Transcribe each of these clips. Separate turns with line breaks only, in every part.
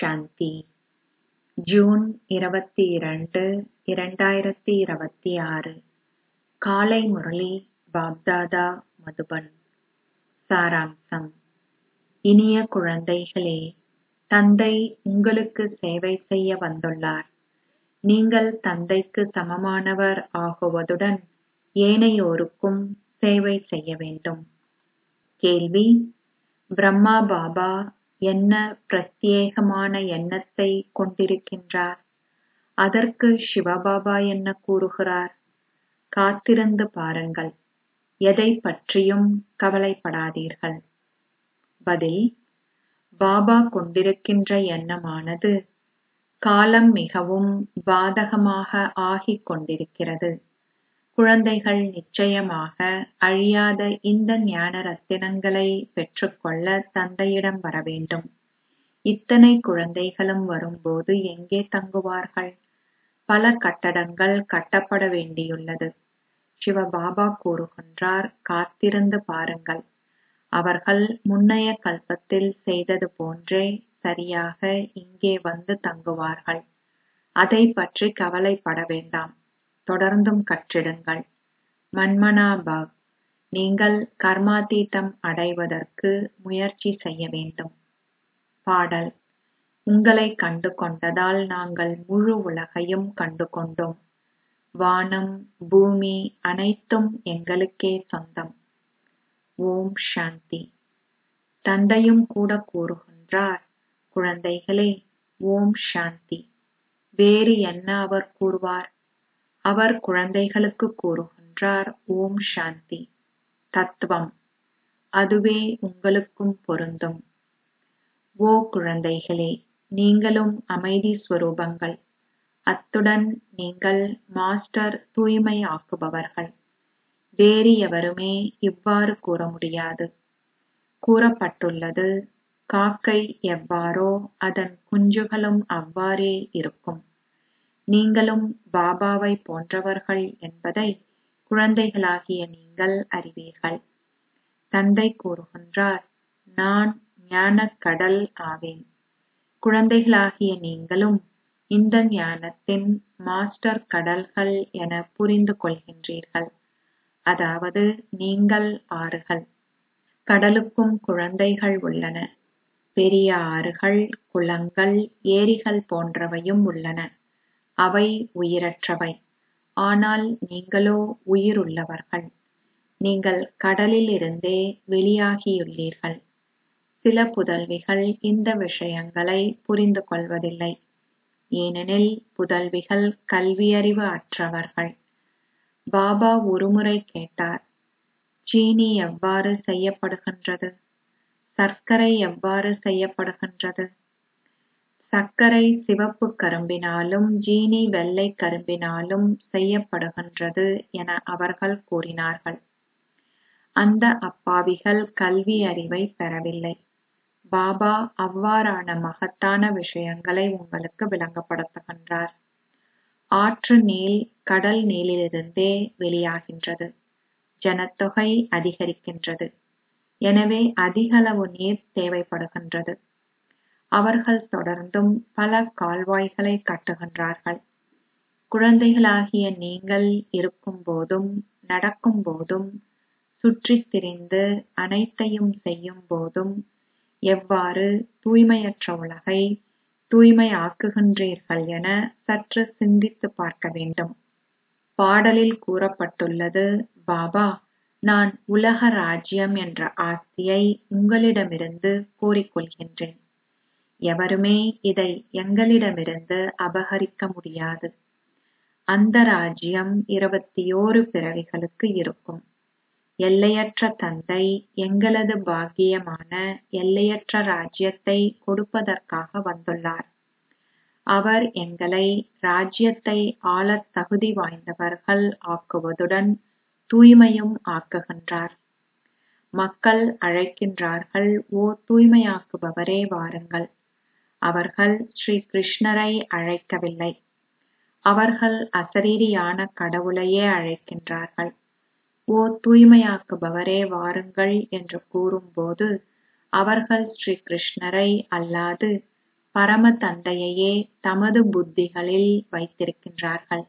சாந்தி June இருபத்தி இரண்டு இரண்டாயிரத்தி இருபத்தி ஆறு காலை முரளி பாப்தாதா மதுபன் சாராம்சம் இனிய குழந்தைகளே தந்தை உங்களுக்கு சேவை செய்ய வந்துள்ளார் நீங்கள் தந்தைக்கு சமமானவர் ஆகுவதுடன் ஏனையோருக்கும் சேவை செய்ய வேண்டும் கேள்வி பிரம்மா பாபா என்ன பிரத்யேகமான எண்ணத்தை கொண்டிருக்கின்றார் அதற்கு சிவபாபா என்ன கூறுகிறார் காத்திருந்து பாருங்கள் எதைப் பற்றியும் கவலைப்படாதீர்கள் பதில் பாபா கொண்டிருக்கின்ற எண்ணமானது காலம் மிகவும் பாதகமாக ஆகிக் கொண்டிருக்கிறது குழந்தைகள் நிச்சயமாக அழியாத இந்த ஞான ரத்தினங்களை பெற்றுக்கொள்ள தந்தையிடம் வரவேண்டும் இத்தனை குழந்தைகளும் வரும்போது எங்கே தங்குவார்கள் பல கட்டடங்கள் கட்டப்பட வேண்டியுள்ளது சிவபாபா கூறுகின்றார் காத்திருந்து பாருங்கள் அவர்கள் முன்னைய கல்பத்தில் செய்தது போன்றே சரியாக இங்கே வந்து தங்குவார்கள் அதைப் பற்றி கவலைப்பட வேண்டாம் தொடர்ந்தும் கற்றிடுங்கள் மன்மனா பாவ் நீங்கள் கர்மாதீதம் அடைவதற்கு முயற்சி செய்ய வேண்டும் பாடல் உங்களை கண்டு கொண்டதால் நாங்கள் முழு உலகையும் கண்டு கொண்டோம் வானம் பூமி அனைத்தும் எங்களுக்கே சொந்தம் ஓம் சாந்தி தந்தையும் கூட கூறுகின்றார் குழந்தைகளே ஓம் சாந்தி வேறு என்ன அவர் கூறுவார் அவர் குழந்தைகளுக்கு கூறுகின்றார் ஓம் சாந்தி தத்துவம் அதுவே உங்களுக்கும் பொருந்தும் ஓ குழந்தைகளே நீங்களும் அமைதி ஸ்வரூபங்கள் அத்துடன் நீங்கள் மாஸ்டர் தூய்மை ஆக்குபவர்கள் வேறு எவருமே இவ்வாறு கூற முடியாது கூறப்பட்டுள்ளது காக்கை எவ்வாறோ அதன் குஞ்சுகளும் அவ்வாறே இருக்கும் நீங்களும் பாபாவை போன்றவர்கள் என்பதை குழந்தைகளாகிய நீங்கள் அறிவீர்கள் தந்தை கூறுகின்றார் நான் ஞானக் கடல் ஆவேன் குழந்தைகளாகிய நீங்களும் இந்த ஞானத்தின் மாஸ்டர் கடல்கள் என புரிந்து கொள்கின்றீர்கள் அதாவது நீங்கள் ஆறுகள் கடலுக்கும் குழந்தைகள் உள்ளன பெரிய ஆறுகள் குளங்கள் ஏரிகள் போன்றவையும் உள்ளன அவை உயிரற்றவை ஆனால் நீங்களோ உயிருள்ளவர்கள் நீங்கள் கடலில் இருந்தே வெளியாகியுள்ளீர்கள் சில புதல்விகள் இந்த விஷயங்களை புரிந்து கொள்வதில்லை ஏனெனில் புதல்விகள் கல்வியறிவு அற்றவர்கள் பாபா ஒருமுறை கேட்டார் சீனி எவ்வாறு செய்யப்படுகின்றது சர்க்கரை எவ்வாறு செய்யப்படுகின்றது சர்க்கரை சிவப்பு கரும்பினாலும் ஜீனி வெள்ளை கரும்பினாலும் செய்யப்படுகின்றது என அவர்கள் கூறினார்கள் அந்த அப்பாவிகள் கல்வி அறிவை பெறவில்லை பாபா அவ்வாறான மகத்தான விஷயங்களை உங்களுக்கு விளங்கப்படுத்துகின்றார் ஆற்று நீர் கடல் நீரிலிருந்தே வெளியாகின்றது ஜனத்தொகை அதிகரிக்கின்றது எனவே அதிகளவு நீர் தேவைப்படுகின்றது அவர்கள் தொடர்ந்தும் பல கால்வாய்களை கட்டுகின்றார்கள் குழந்தைகளாகிய நீங்கள் இருக்கும் போதும் நடக்கும் போதும் சுற்றித் திரிந்து அனைத்தையும் செய்யும் போதும் எவ்வாறு தூய்மையற்ற உலகை தூய்மை ஆக்குகின்றீர்கள் என சற்று சிந்தித்து பார்க்க வேண்டும் பாடலில் கூறப்பட்டுள்ளது பாபா நான் உலக ராஜ்யம் என்ற ஆஸ்தியை உங்களிடமிருந்து கோரிக்கொள்கின்றேன் எவருமே இதை எங்களிடமிருந்து அபகரிக்க முடியாது அந்த ராஜ்யம் இருபத்தியோரு பிறவிகளுக்கு இருக்கும் எல்லையற்ற தந்தை எங்களது பாக்கியமான எல்லையற்ற ராஜ்யத்தை கொடுப்பதற்காக வந்துள்ளார் அவர் எங்களை ராஜ்யத்தை ஆளத் தகுதி வாய்ந்தவர்கள் ஆக்குவதுடன் தூய்மையும் ஆக்குகின்றார் மக்கள் அழைக்கின்றார்கள் ஓ தூய்மையாக்குபவரே வாருங்கள் அவர்கள் ஸ்ரீ கிருஷ்ணரை அழைக்கவில்லை அவர்கள் அசரீரியான கடவுளையே அழைக்கின்றார்கள் ஓ தூய்மையாக்குபவரே வாருங்கள் என்று கூறும்போது அவர்கள் ஸ்ரீ கிருஷ்ணரை அல்லாது பரம தந்தையையே தமது புத்திகளில் வைத்திருக்கின்றார்கள்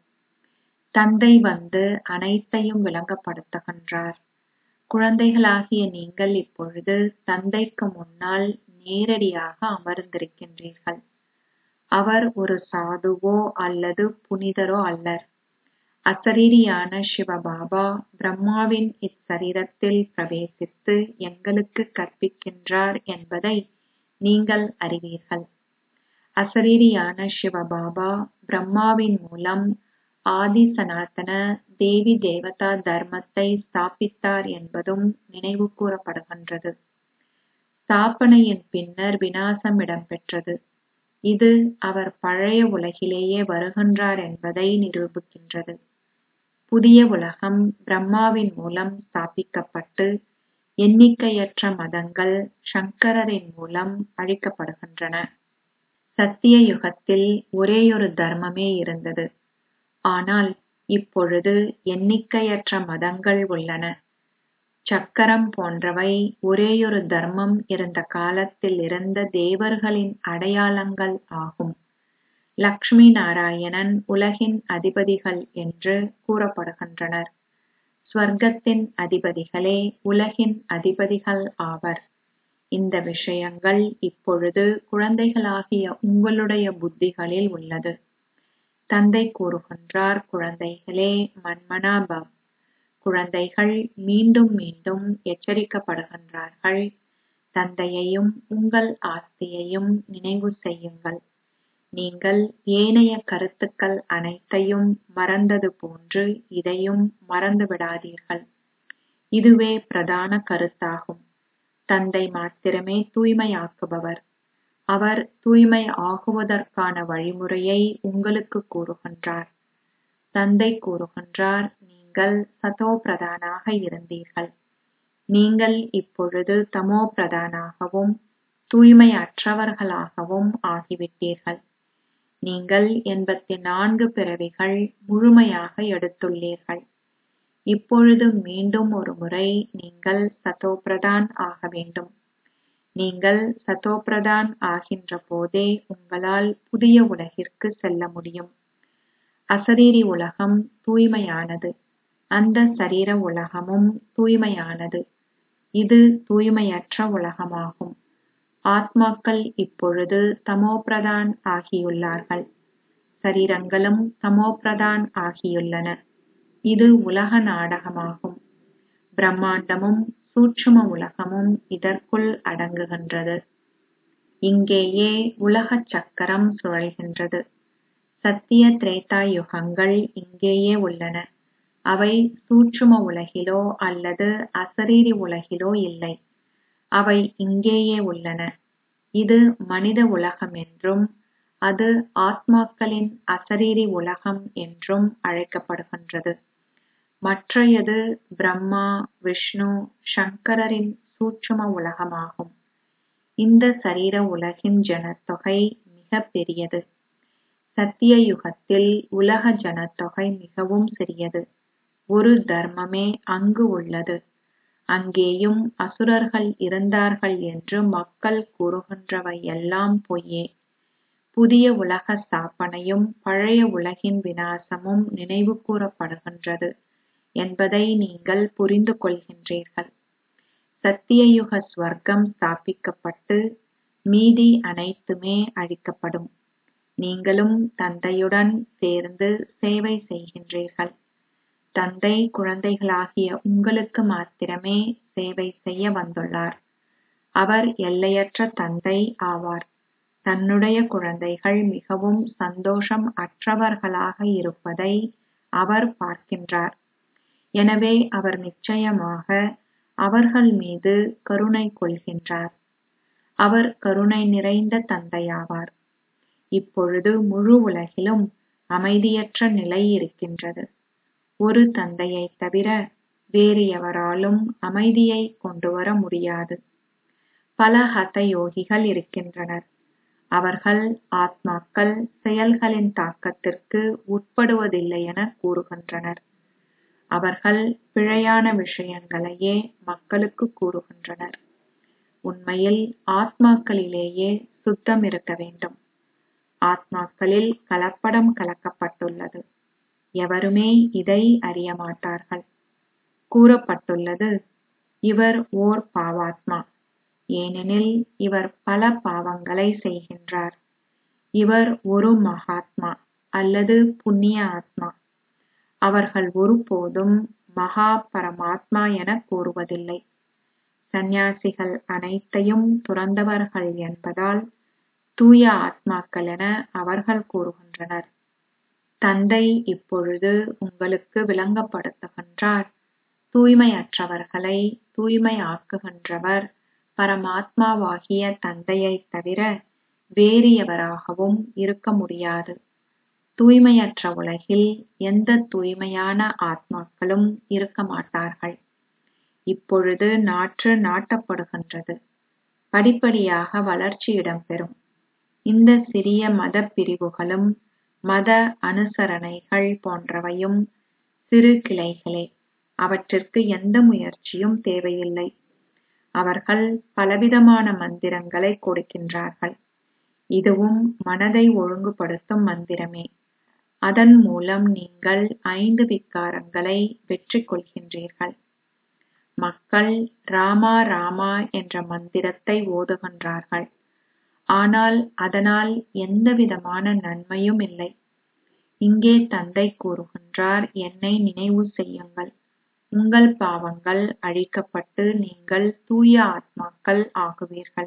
தந்தை வந்து அனைத்தையும் விளங்கப்படுத்துகின்றார் குழந்தைகளாகிய நீங்கள் இப்பொழுது தந்தைக்கு முன்னால் நேரடியாக அமர்ந்திருக்கின்றீர்கள் அவர் ஒரு சாதுவோ அல்லது புனிதரோ அல்லர் அசரீரியான சிவபாபா பிரம்மாவின் இச்சரீரத்தில் பிரவேசித்து எங்களுக்கு கற்பிக்கின்றார் என்பதை நீங்கள் அறிவீர்கள் அசரீரியான சிவபாபா பிரம்மாவின் மூலம் ஆதி சனாதன தேவி தேவதா தர்மத்தை ஸ்தாபித்தார் என்பதும் நினைவு கூறப்படுகின்றது ஸ்தாபனையின் பின்னர் வினாசம் இடம்பெற்றது இது அவர் பழைய உலகிலேயே வருகின்றார் என்பதை நிரூபிக்கின்றது புதிய உலகம் பிரம்மாவின் மூலம் ஸ்தாபிக்கப்பட்டு எண்ணிக்கையற்ற மதங்கள் சங்கரரின் மூலம் அழிக்கப்படுகின்றன சத்திய யுகத்தில் ஒரேயொரு தர்மமே இருந்தது ஆனால் இப்பொழுது எண்ணிக்கையற்ற மதங்கள் உள்ளன சக்கரம் போன்றவை ஒரேயொரு தர்மம் இருந்த காலத்தில் இருந்த தேவர்களின் அடையாளங்கள் ஆகும் லக்ஷ்மி நாராயணன் உலகின் அதிபதிகள் என்று கூறப்படுகின்றனர் ஸ்வர்க்கத்தின் அதிபதிகளே உலகின் அதிபதிகள் ஆவர் இந்த விஷயங்கள் இப்பொழுது குழந்தைகளாகிய உங்களுடைய புத்திகளில் உள்ளது தந்தை கூறுகின்றார் குழந்தைகளே மன்மனா பவ் குழந்தைகள் மீண்டும் மீண்டும் எச்சரிக்கப்படுகின்றார்கள் தந்தையையும் உங்கள் ஆஸ்தியையும் நினைவு செய்யுங்கள் நீங்கள் ஏனைய கருத்துக்கள் அனைத்தையும் மறந்தது போன்று இதையும் மறந்து விடாதீர்கள் இதுவே பிரதான கருத்தாகும் தந்தை மாத்திரமே தூய்மையாக்குபவர் அவர் தூய்மை ஆகுவதற்கான வழிமுறையை உங்களுக்கு கூறுகின்றார் தந்தை கூறுகின்றார் நீங்கள் சதோ பிரதானாக இருந்தீர்கள் நீங்கள் இப்பொழுது தமோ பிரதானாகவும் தூய்மையற்றவர்களாகவும் ஆகிவிட்டீர்கள் நீங்கள் எண்பத்தி நான்கு பிறவிகள் முழுமையாக எடுத்துள்ளீர்கள் இப்பொழுது மீண்டும் ஒரு முறை நீங்கள் சதோபிரதான் ஆக வேண்டும் நீங்கள் சதோபிரதான் ஆகின்ற போதே உங்களால் புதிய உலகிற்கு செல்ல முடியும் அசரீரி உலகம் தூய்மையானது அந்த சரீர உலகமும் தூய்மையானது இது தூய்மையற்ற உலகமாகும் ஆத்மாக்கள் இப்பொழுது தமோபிரதான் ஆகியுள்ளார்கள் சரீரங்களும் தமோபிரதான் ஆகியுள்ளன இது உலக நாடகமாகும் பிரம்மாண்டமும் சூட்சும உலகமும் இதற்குள் அடங்குகின்றது இங்கேயே உலகச் சக்கரம் சுழல்கின்றது சத்திய திரேதா யுகங்கள் இங்கேயே உள்ளன அவை சூட்சும உலகிலோ அல்லது அசரீரி உலகிலோ இல்லை அவை இங்கேயே உள்ளன இது மனித உலகம் என்றும் அது ஆத்மாக்களின் அசரீரி உலகம் என்றும் அழைக்கப்படுகின்றது மற்றையது பிரம்மா விஷ்ணு சங்கரரின் சூட்சும உலகமாகும் இந்த சரீர உலகின் ஜனத்தொகை மிக பெரியது சத்திய யுகத்தில் உலக ஜனத்தொகை மிகவும் சிறியது ஒரு தர்மமே அங்கு உள்ளது அங்கேயும் அசுரர்கள் இருந்தார்கள் என்று மக்கள் கூறுகின்றவை எல்லாம் பொய்யே புதிய உலக ஸ்தாபனையும் பழைய உலகின் வினாசமும் நினைவு கூறப்படுகின்றது என்பதை நீங்கள் புரிந்து கொள்கின்றீர்கள் சத்தியயுக ஸ்வர்க்கம் ஸ்தாபிக்கப்பட்டு மீதி அனைத்துமே அழிக்கப்படும் நீங்களும் தந்தையுடன் சேர்ந்து சேவை செய்கின்றீர்கள் தந்தை குழந்தைகளாகிய உங்களுக்கு மாத்திரமே சேவை செய்ய வந்துள்ளார் அவர் எல்லையற்ற தந்தை ஆவார் தன்னுடைய குழந்தைகள் மிகவும் சந்தோஷம் அற்றவர்களாக இருப்பதை அவர் பார்க்கின்றார் எனவே அவர் நிச்சயமாக அவர்கள் மீது கருணை கொள்கின்றார் அவர் கருணை நிறைந்த தந்தையாவார் இப்பொழுது முழு உலகிலும் அமைதியற்ற நிலை இருக்கின்றது ஒரு தந்தையை தவிர வேறு எவராலும் அமைதியை கொண்டுவர முடியாது பல ஹத யோகிகள் இருக்கின்றனர் அவர்கள் ஆத்மாக்கள் செயல்களின் தாக்கத்திற்கு உட்படுவதில்லை என கூறுகின்றனர் அவர்கள் பிழையான விஷயங்களையே மக்களுக்கு கூறுகின்றனர் உண்மையில் ஆத்மாக்களிலேயே சுத்தம் இருக்க வேண்டும் ஆத்மாக்களில் கலப்படம் கலக்கப்பட்டுள்ளது எவருமே இதை அறிய மாட்டார்கள் கூறப்பட்டுள்ளது இவர் ஓர் பாவாத்மா ஏனெனில் இவர் பல பாவங்களை செய்கின்றார் இவர் ஒரு மகாத்மா அல்லது புண்ணிய ஆத்மா அவர்கள் ஒருபோதும் மகா பரமாத்மா என கூறுவதில்லை சந்நியாசிகள் அனைத்தையும் துறந்தவர்கள் என்பதால் தூய ஆத்மாக்கள் என அவர்கள் கூறுகின்றனர் தந்தை இப்பொழுது உங்களுக்கு விளங்கப்படுத்துகின்றார் தூய்மையற்றவர்களை தூய்மையாக்குகின்றவர் பரமாத்மாவாகிய தந்தையைத் தவிர வேறு எவராகவும் இருக்க முடியாது தூய்மையற்ற உலகில் எந்த தூய்மையான ஆத்மாக்களும் இருக்க மாட்டார்கள் இப்பொழுது நாற்று நாட்டப்படுகின்றது படிப்படியாக வளர்ச்சி இடம்பெறும் இந்த சிறிய மத பிரிவுகளும் மத அனுசரணைகள் போன்றவையும் சிறு கிளைகளே அவற்றிற்கு எந்த முயற்சியும் தேவையில்லை அவர்கள் பலவிதமான மந்திரங்களை கொடுக்கின்றார்கள் இதுவும் மனதை ஒழுங்குபடுத்தும் மந்திரமே அதன் மூலம் நீங்கள் ஐந்து விகாரங்களை வெற்றி கொள்கின்றீர்கள் மக்கள் ராமா ராமா என்ற மந்திரத்தை ஓதுகின்றார்கள் ஆனால் அதனால் எந்தவிதமான நன்மையும் இல்லை இங்கே தந்தை கூறுகின்றார் என்னை நினைவு செய்யுங்கள் உங்கள் பாவங்கள் அழிக்கப்பட்டு நீங்கள் தூய ஆத்மாக்கள் ஆகுவீர்கள்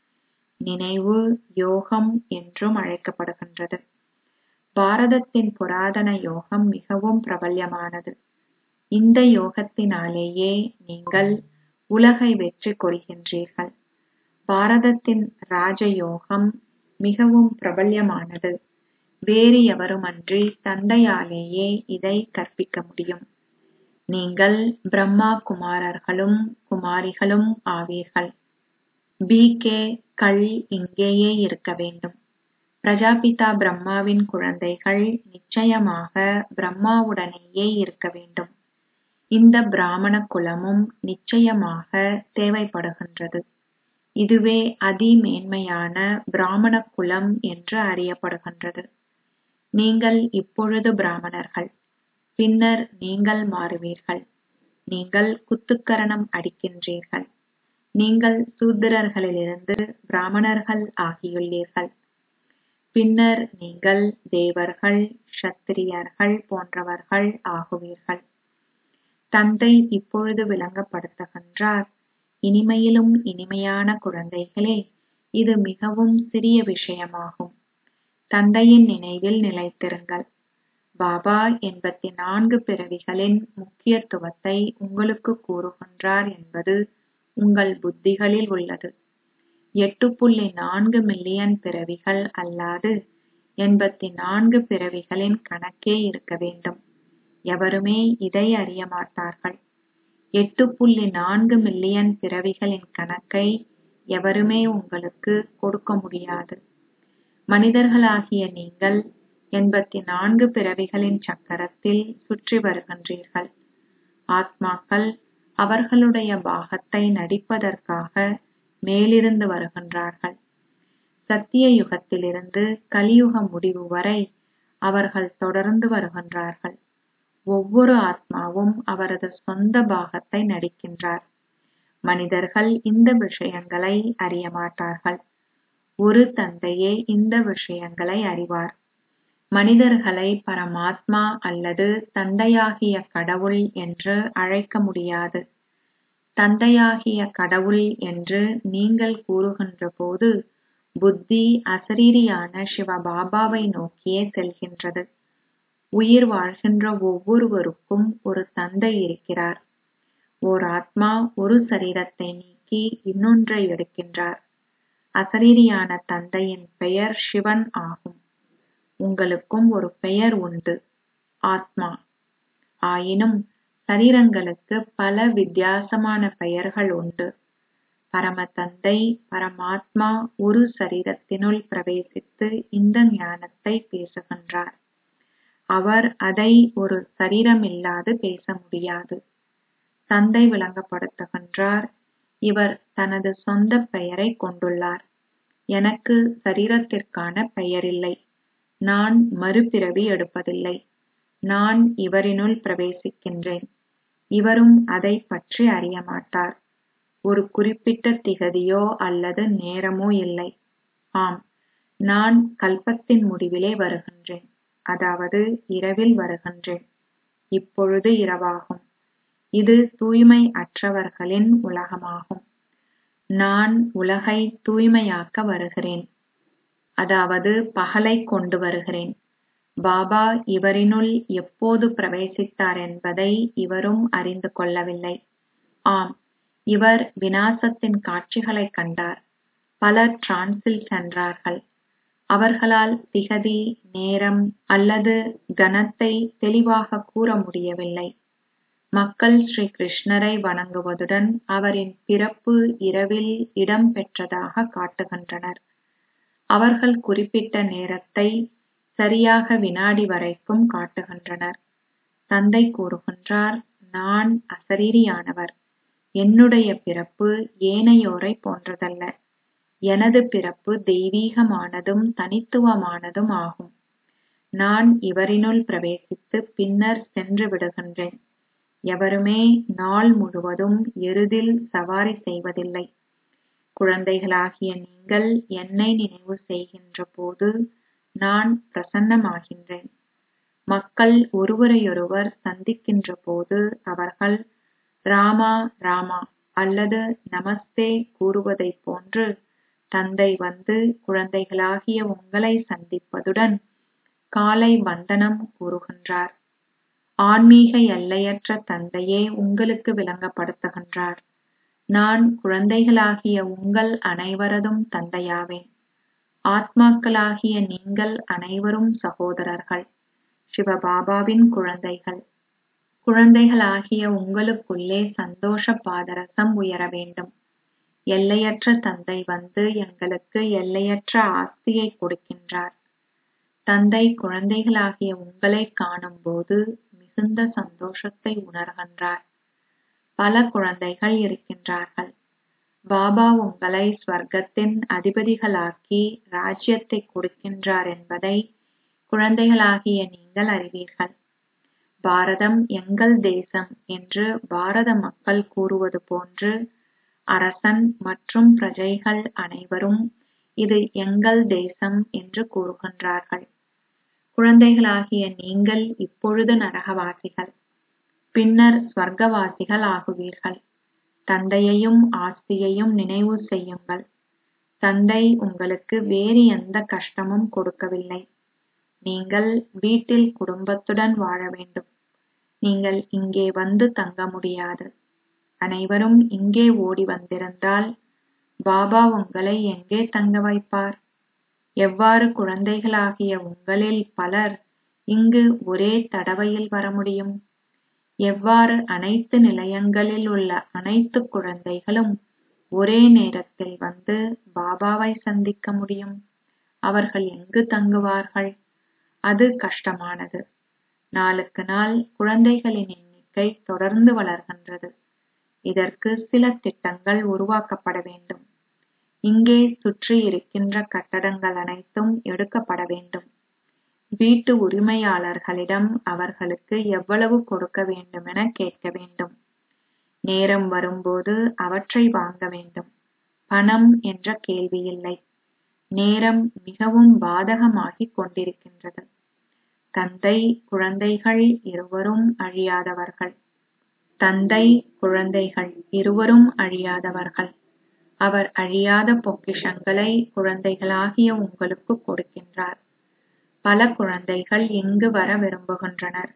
நினைவு யோகம் என்றும் அழைக்கப்படுகின்றது பாரதத்தின் புராதன யோகம் மிகவும் பிரபல்யமானது இந்த யோகத்தினாலேயே நீங்கள் உலகை வெற்றி கொள்கின்றீர்கள் பாரதத்தின் ராஜயோகம் மிகவும் பிரபல்யமானது வேறு எவருமன்றி தந்தையாலேயே இதை கற்பிக்க முடியும் நீங்கள் பிரம்மா குமாரர்களும் குமாரிகளும் ஆவீர்கள் பி கே கள் இங்கேயே இருக்க வேண்டும் பிரஜாபிதா பிரம்மாவின் குழந்தைகள் நிச்சயமாக பிரம்மாவுடனேயே இருக்க வேண்டும் இந்த பிராமண குலமும் நிச்சயமாக தேவைப்படுகின்றது இதுவே அதிமேன்மையான பிராமண குலம் என்று அறியப்படுகின்றது நீங்கள் இப்பொழுது பிராமணர்கள் பின்னர் நீங்கள் மாறுவீர்கள் நீங்கள் குத்துக்கரணம் அடிக்கின்றீர்கள் நீங்கள் சூத்திரர்களிலிருந்து பிராமணர்கள் ஆகியுள்ளீர்கள் பின்னர் நீங்கள் தேவர்கள் க்ஷத்திரியர்கள் போன்றவர்கள் ஆகுவீர்கள் தந்தை இப்பொழுது விளங்கப்படுத்துகின்றார் இனிமையிலும் இனிமையான குழந்தைகளே இது மிகவும் சிறிய விஷயமாகும் தந்தையின் நினைவில் நிலைத்திருங்கள் பாபா எண்பத்தி நான்கு பிறவிகளின் முக்கியத்துவத்தை உங்களுக்கு கூறுகின்றார் என்பது உங்கள் புத்திகளில் உள்ளது எட்டு புள்ளி நான்கு மில்லியன் பிறவிகள் அல்லாது எண்பத்தி நான்கு பிறவிகளின் கணக்கே இருக்க வேண்டும் எவருமே இதை அறிய மாட்டார்கள் எட்டு புள்ளி நான்கு மில்லியன் பிறவிகளின் கணக்கை எவருமே உங்களுக்கு கொடுக்க முடியாது மனிதர்களாகிய நீங்கள் எண்பத்தி நான்கு பிறவிகளின் சக்கரத்தில் சுற்றி வருகின்றீர்கள் ஆத்மாக்கள் அவர்களுடைய பாகத்தை நடிப்பதற்காக மேலிருந்து வருகின்றார்கள் சத்திய யுகத்திலிருந்து கலியுக முடிவு வரை அவர்கள் தொடர்ந்து வருகின்றார்கள் ஒவ்வொரு ஆத்மாவும் அவரது சொந்த பாகத்தை நடிக்கின்றார் மனிதர்கள் இந்த விஷயங்களை அறிய மாட்டார்கள் ஒரு தந்தையே இந்த விஷயங்களை அறிவார் மனிதர்களை பரமாத்மா அல்லது தந்தையாகிய கடவுள் என்று அழைக்க முடியாது தந்தையாகிய கடவுள் என்று நீங்கள் கூறுகின்ற போது புத்தி அசரீரியான சிவபாபாவை நோக்கியே செல்கின்றது உயிர் வாழ்கின்ற ஒவ்வொருவருக்கும் ஒரு தந்தை இருக்கிறார் ஓர் ஆத்மா ஒரு சரீரத்தை நீக்கி இன்னொன்றை எடுக்கின்றார் அசரீரியான தந்தையின் பெயர் சிவன் ஆகும் உங்களுக்கும் ஒரு பெயர் உண்டு ஆத்மா ஆயினும் சரீரங்களுக்கு பல வித்தியாசமான பெயர்கள் உண்டு பரம தந்தை பரமாத்மா ஒரு சரீரத்தினுள் பிரவேசித்து இந்த ஞானத்தை பேசுகின்றார் அவர் அதை ஒரு சரீரமில்லாது பேச முடியாது தந்தை விளங்கப்படுத்துகின்றார் இவர் தனது சொந்த பெயரை கொண்டுள்ளார் எனக்கு சரீரத்திற்கான பெயரில்லை நான் மறுபிறவி எடுப்பதில்லை நான் இவரினுள் பிரவேசிக்கின்றேன் இவரும் அதை பற்றி அறிய மாட்டார் ஒரு குறிப்பிட்ட திகதியோ அல்லது நேரமோ இல்லை ஆம் நான் கல்பத்தின் முடிவிலே வருகின்றேன் அதாவது இரவில் வருகின்றேன் இப்பொழுது இரவாகும் இது தூய்மை அற்றவர்களின் உலகமாகும் நான் உலகை தூய்மையாக்க வருகிறேன் அதாவது பகலை கொண்டு வருகிறேன் பாபா இவரினுள் எப்போது பிரவேசித்தார் என்பதை இவரும் அறிந்து கொள்ளவில்லை ஆம் இவர் வினாசத்தின் காட்சிகளைக் கண்டார் பலர் டிரான்ஸில் சென்றார்கள் அவர்களால் திகதி நேரம் அல்லது கணத்தை தெளிவாக கூற முடியவில்லை மக்கள் ஸ்ரீ கிருஷ்ணரை வணங்குவதுடன் அவரின் பிறப்பு இரவில் இடம் பெற்றதாக காட்டுகின்றனர் அவர்கள் குறிப்பிட்ட நேரத்தை சரியாக வினாடி வரைக்கும் காட்டுகின்றனர் தந்தை கூறுகின்றார் நான் அசரீரியானவர் என்னுடைய பிறப்பு ஏனையோரை போன்றதல்ல எனது பிறப்பு தெய்வீகமானதும் தனித்துவமானதும் ஆகும் நான் இவரினுள் பிரவேசித்து பின்னர் சென்று விடுகின்றேன் எவருமே நாள் முழுவதும் எருதில் சவாரி செய்வதில்லை குழந்தைகளாகிய நீங்கள் என்னை நினைவு செய்கின்ற போது நான் பிரசன்னமாகின்றேன் மக்கள் ஒருவரையொருவர் சந்திக்கின்ற போது அவர்கள் ராமா ராமா அல்லது நமஸ்தே கூறுவதைப் போன்று தந்தை வந்து குழந்தைகளாகிய உங்களை சந்திப்பதுடன் காலை வந்தனம் கூறுகின்றார் ஆன்மீக எல்லையற்ற தந்தையே உங்களுக்கு விளங்கப்படுத்துகின்றார் நான் குழந்தைகளாகிய உங்கள் அனைவரதும் தந்தையாவேன் ஆத்மாக்களாகிய நீங்கள் அனைவரும் சகோதரர்கள் சிவபாபாவின் குழந்தைகள் குழந்தைகளாகிய உங்களுக்குள்ளே சந்தோஷ பாதரசம் உயர வேண்டும் எல்லையற்ற தந்தை வந்து எங்களுக்கு எல்லையற்ற ஆஸ்தியை கொடுக்கின்றார் தந்தை குழந்தைகளாகிய உங்களை காணும்போது மிகுந்த சந்தோஷத்தை உணர்கின்றார் பல குழந்தைகள் இருக்கின்றார்கள் பாபா உங்களை ஸ்வர்க்கத்தின் அதிபதிகளாக்கி ராஜ்யத்தை கொடுக்கின்றார் என்பதை குழந்தைகளாகிய நீங்கள் அறிவீர்கள் பாரதம் எங்கள் தேசம் என்று பாரத மக்கள் கூறுவது போன்று அரசன் மற்றும் பிரஜைகள் அனைவரும் இது எங்கள் தேசம் என்று கூறுகின்றார்கள் குழந்தைகளாகிய நீங்கள் இப்பொழுது நரகவாசிகள் பின்னர் ஸ்வர்க்கவாசிகள் ஆகுவீர்கள் தந்தையையும் ஆஸ்தியையும் நினைவு செய்யுங்கள் தந்தை உங்களுக்கு வேறு எந்த கஷ்டமும் கொடுக்கவில்லை நீங்கள் வீட்டில் குடும்பத்துடன் வாழ வேண்டும் நீங்கள் இங்கே வந்து தங்க முடியாது அனைவரும் இங்கே ஓடி வந்திருந்தால் பாபா உங்களை எங்கே தங்க வைப்பார் எவ்வாறு குழந்தைகளாகிய உங்களில் பலர் இங்கு ஒரே தடவையில் வர முடியும் எவ்வாறு அனைத்து நிலையங்களில் உள்ள அனைத்து குழந்தைகளும் ஒரே நேரத்தில் வந்து பாபாவை சந்திக்க முடியும் அவர்கள் எங்கு தங்குவார்கள் அது கஷ்டமானது நாளுக்கு நாள் குழந்தைகளின் எண்ணிக்கை தொடர்ந்து வளர்கின்றது இதற்கு சில திட்டங்கள் உருவாக்கப்பட வேண்டும் இங்கே சுற்றி இருக்கின்ற கட்டடங்கள் அனைத்தும் எடுக்கப்பட வேண்டும் வீட்டு உரிமையாளர்களிடம் அவர்களுக்கு எவ்வளவு கொடுக்க வேண்டுமென கேட்க வேண்டும் நேரம் வரும்போது அவற்றை வாங்க வேண்டும் பணம் என்ற கேள்வி இல்லை நேரம் மிகவும் பாதகமாகிக் கொண்டிருக்கின்றது தந்தை குழந்தைகள் இருவரும் அழியாதவர்கள் தந்தை குழந்தைகள் இருவரும் அழியாதவர்கள் அவர் அழியாத பொக்கிஷங்களை குழந்தைகளாகிய உங்களுக்கு கொடுக்கின்றார் பல குழந்தைகள் இங்கு வர விரும்புகின்றனர்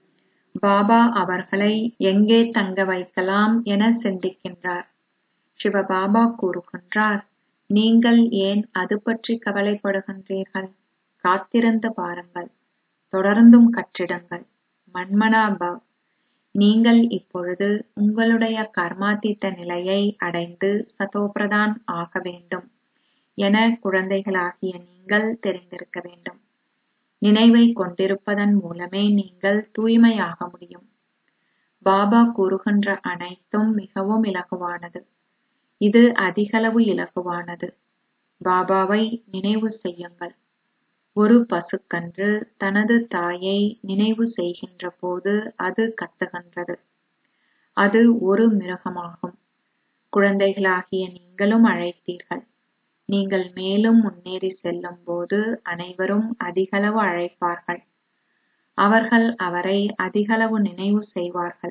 பாபா அவர்களை எங்கே தங்க வைக்கலாம் என சிந்திக்கின்றார் சிவபாபா கூறுகின்றார் நீங்கள் ஏன் அது பற்றி கவலைப்படுகின்றீர்கள் காத்திருந்து பாருங்கள் தொடர்ந்தும் கற்றிடுங்கள் மன்மனாபவ் நீங்கள் இப்பொழுது உங்களுடைய கர்மாத்தீத்த நிலையை அடைந்து சதோபிரதான் ஆக வேண்டும் என குழந்தைகளாகிய நீங்கள் தெரிந்திருக்க வேண்டும் நினைவை கொண்டிருப்பதன் மூலமே நீங்கள் தூய்மையாக முடியும் பாபா கூறுகின்ற அனைத்தும் மிகவும் இலகுவானது இது அதிகளவு இலகுவானது பாபாவை நினைவு செய்யுங்கள் ஒரு பசுக்கன்று தனது தாயை நினைவு செய்கின்ற போது அது கத்துகின்றது அது ஒரு மிருகமாகும் குழந்தைகளாகிய நீங்களும் அழைத்தீர்கள் நீங்கள் மேலும் முன்னேறி செல்லும் போது அனைவரும் அதிகளவு அழைப்பார்கள் அவர்கள் அவரை அதிகளவு நினைவு செய்வார்கள்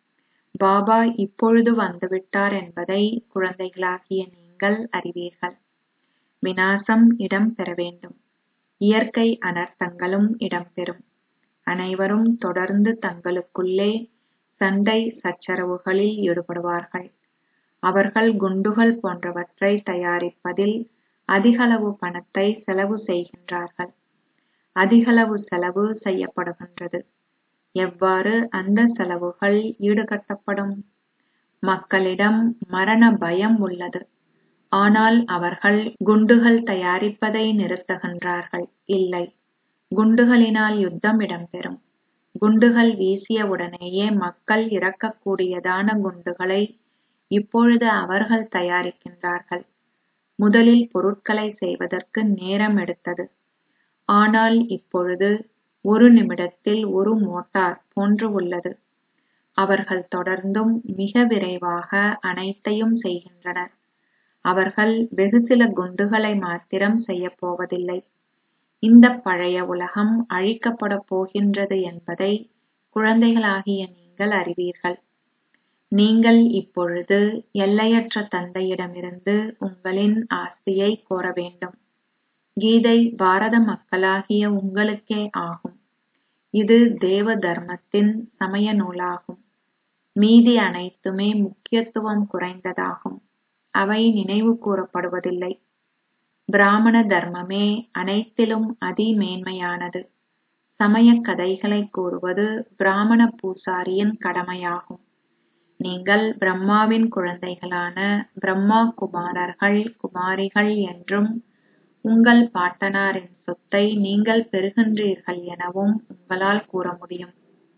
பாபா இப்பொழுது வந்துவிட்டார் என்பதை குழந்தைகளாகிய நீங்கள் அறிவீர்கள் விநாசம் இடம் பெற வேண்டும் இயற்கை அனர்த்தங்களும் இடம்பெறும் அனைவரும் தொடர்ந்து தங்களுக்குள்ளே சண்டை சச்சரவுகளில் ஈடுபடுவார்கள் அவர்கள் குண்டுகள் போன்றவற்றை தயாரிப்பதில் அதிகளவு பணத்தை செலவு செய்கின்றார்கள் அதிகளவு செலவு செய்யப்படுகின்றது எவ்வாறு அந்த செலவுகள் ஈடுகட்டப்படும் மக்களிடம் மரண பயம் உள்ளது ஆனால் அவர்கள் குண்டுகள் தயாரிப்பதை நிறுத்துகின்றார்கள் இல்லை குண்டுகளினால் யுத்தம் இடம்பெறும் குண்டுகள் வீசிய உடனேயே மக்கள் இறக்கக்கூடியதான குண்டுகளை இப்பொழுது அவர்கள் தயாரிக்கின்றார்கள் முதலில் பொருட்களை செய்வதற்கு நேரம் எடுத்தது ஆனால் இப்பொழுது ஒரு நிமிடத்தில் ஒரு மோட்டார் போன்று உள்ளது அவர்கள் தொடர்ந்தும் மிக விரைவாக அனைத்தையும் செய்கின்றனர் அவர்கள் வெகு சில குண்டுகளை மாத்திரம் செய்யப் போவதில்லை இந்த பழைய உலகம் அழிக்கப்பட போகின்றது என்பதை குழந்தைகளாகிய நீங்கள் அறிவீர்கள் நீங்கள் இப்பொழுது எல்லையற்ற தந்தையிடமிருந்து உங்களின் ஆஸ்தியை கோர வேண்டும் கீதை பாரத மக்களாகிய உங்களுக்கே ஆகும் இது தேவ தர்மத்தின் சமய நூலாகும் மீதி அனைத்துமே முக்கியத்துவம் குறைந்ததாகும் அவை நினைவு கூறப்படுவதில்லை பிராமண தர்மமே அனைத்திலும் அதிமேன்மையானது சமய கதைகளை கூறுவது பிராமண பூசாரியின் கடமையாகும் நீங்கள் பிரம்மாவின் குழந்தைகளான பிரம்மா குமாரர்கள் குமாரிகள் என்றும் உங்கள் பாட்டனாரின் சொத்தை நீங்கள் பெறுகின்றீர்கள் எனவும் உங்களால் கூற முடியும்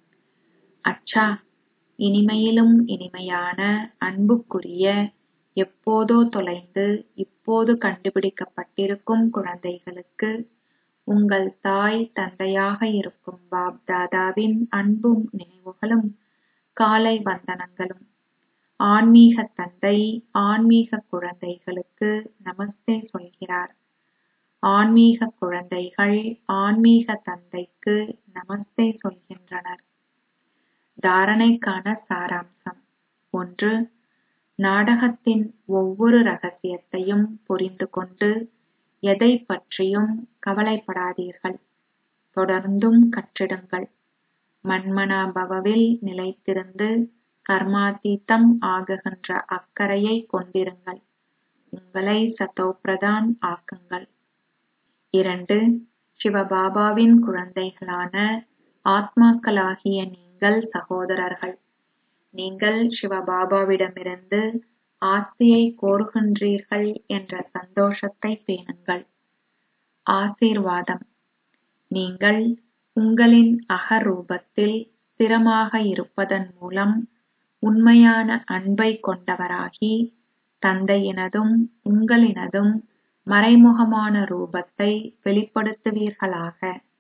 அச்சா இனிமையிலும் இனிமையான அன்புக்குரிய எப்போதோ தொலைந்து இப்போது கண்டுபிடிக்கப்பட்டிருக்கும் குழந்தைகளுக்கு உங்கள் தாய் தந்தையாக இருக்கும் பாப் தாதாவின் அன்பும் நினைவுகளும் காலை வந்தனங்களும் ஆன்மீக தந்தை ஆன்மீக குழந்தைகளுக்கு நமஸ்தே சொல்கிறார் ஆன்மீக குழந்தைகள் ஆன்மீக தந்தைக்கு நமஸ்தே சொல்கின்றனர் தாரணைக்கான சாராம்சம் ஒன்று நாடகத்தின் ஒவ்வொரு ரகசியத்தையும் புரிந்து கொண்டு எதை பற்றியும் கவலைப்படாதீர்கள் தொடர்ந்தும் கற்றிடுங்கள் மன்மனாபவவில் நிலைத்திருந்து கர்மாதீத்தம் ஆகுகின்ற அக்கறையை கொண்டிருங்கள் உங்களை சத்தோப்பிரதான் ஆக்குங்கள் இரண்டு சிவபாபாவின் குழந்தைகளான ஆத்மாக்களாகிய நீங்கள் சகோதரர்கள் நீங்கள் சிவபாபாவிடமிருந்து ஆஸ்தியை கோருகின்றீர்கள் என்ற சந்தோஷத்தை பேணுங்கள் ஆசீர்வாதம் நீங்கள் உங்களின் அகரூபத்தில் ஸ்திரமாக இருப்பதன் மூலம் உண்மையான அன்பை கொண்டவராகி தந்தையினதும் உங்களினதும் மறைமுகமான ரூபத்தை வெளிப்படுத்துவீர்களாக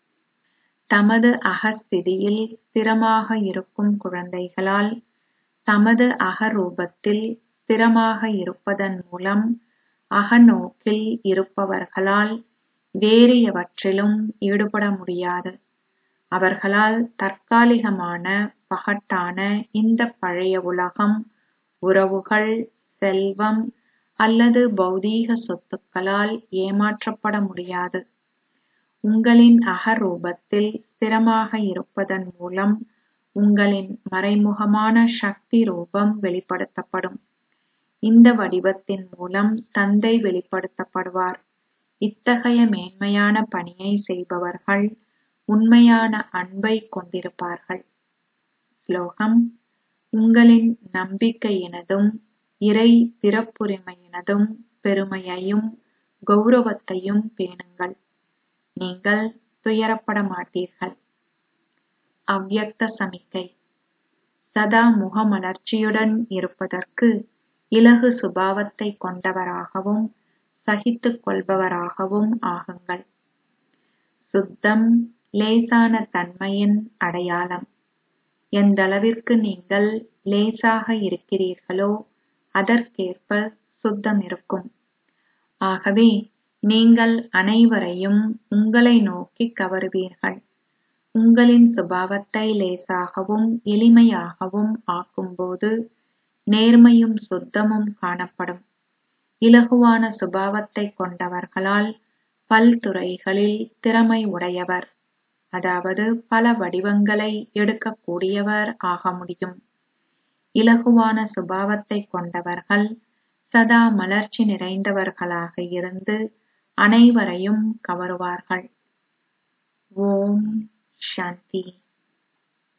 தமது அகஸ்திதியில் ஸ்திரமாக இருக்கும் குழந்தைகளால் தமது அகரூபத்தில் ஸ்திரமாக இருப்பதன் மூலம் அகநோக்கில் இருப்பவர்களால் வேறு எவற்றிலும் ஈடுபட முடியாது அவர்களால் தற்காலிகமான பகட்டான இந்த பழைய உலகம் உறவுகள் செல்வம் அல்லது பௌதீக சொத்துக்களால் ஏமாற்றப்பட முடியாது உங்களின் அகரூபத்தில் ஸ்திரமாக இருப்பதன் மூலம் உங்களின் மறைமுகமான சக்தி ரூபம் வெளிப்படுத்தப்படும் இந்த வடிவத்தின் மூலம் தந்தை வெளிப்படுத்தப்படுவார் இத்தகைய மேன்மையான பணியை செய்பவர்கள் உண்மையான அன்பை கொண்டிருப்பார்கள் ஸ்லோகம் உங்களின் நம்பிக்கையினதும் இறை பிறப்புரிமையினதும் பெருமையையும் கௌரவத்தையும் பேணுங்கள் நீங்கள் துயரப்பட மாட்டீர்கள் அவ்யக்த சமிக்கை சதா முகமலர்ச்சியுடன் இருப்பதற்கு இலகு சுபாவத்தை கொண்டவராகவும் சகித்துக் கொள்பவராகவும் ஆகுங்கள் சுத்தம் லேசான தன்மையின் அடையாளம் எந்தளவிற்கு நீங்கள் லேசாக இருக்கிறீர்களோ அதற்கேற்ப சுத்தம் இருக்கும் ஆகவே நீங்கள் அனைவரையும் உங்களை நோக்கி கவருவீர்கள் உங்களின் சுபாவத்தை லேசாகவும் எளிமையாகவும் ஆக்கும்போது நேர்மையும் சுத்தமும் காணப்படும் இலகுவான சுபாவத்தை கொண்டவர்களால் பல்துறைகளில் திறமை உடையவர் அதாவது பல வடிவங்களை எடுக்கக்கூடியவர் ஆக முடியும் இலகுவான சுபாவத்தை கொண்டவர்கள் சதா மலர்ச்சி நிறைந்தவர்களாக இருந்து அனைவரையும் கவருவார்கள் ஓம் சாந்தி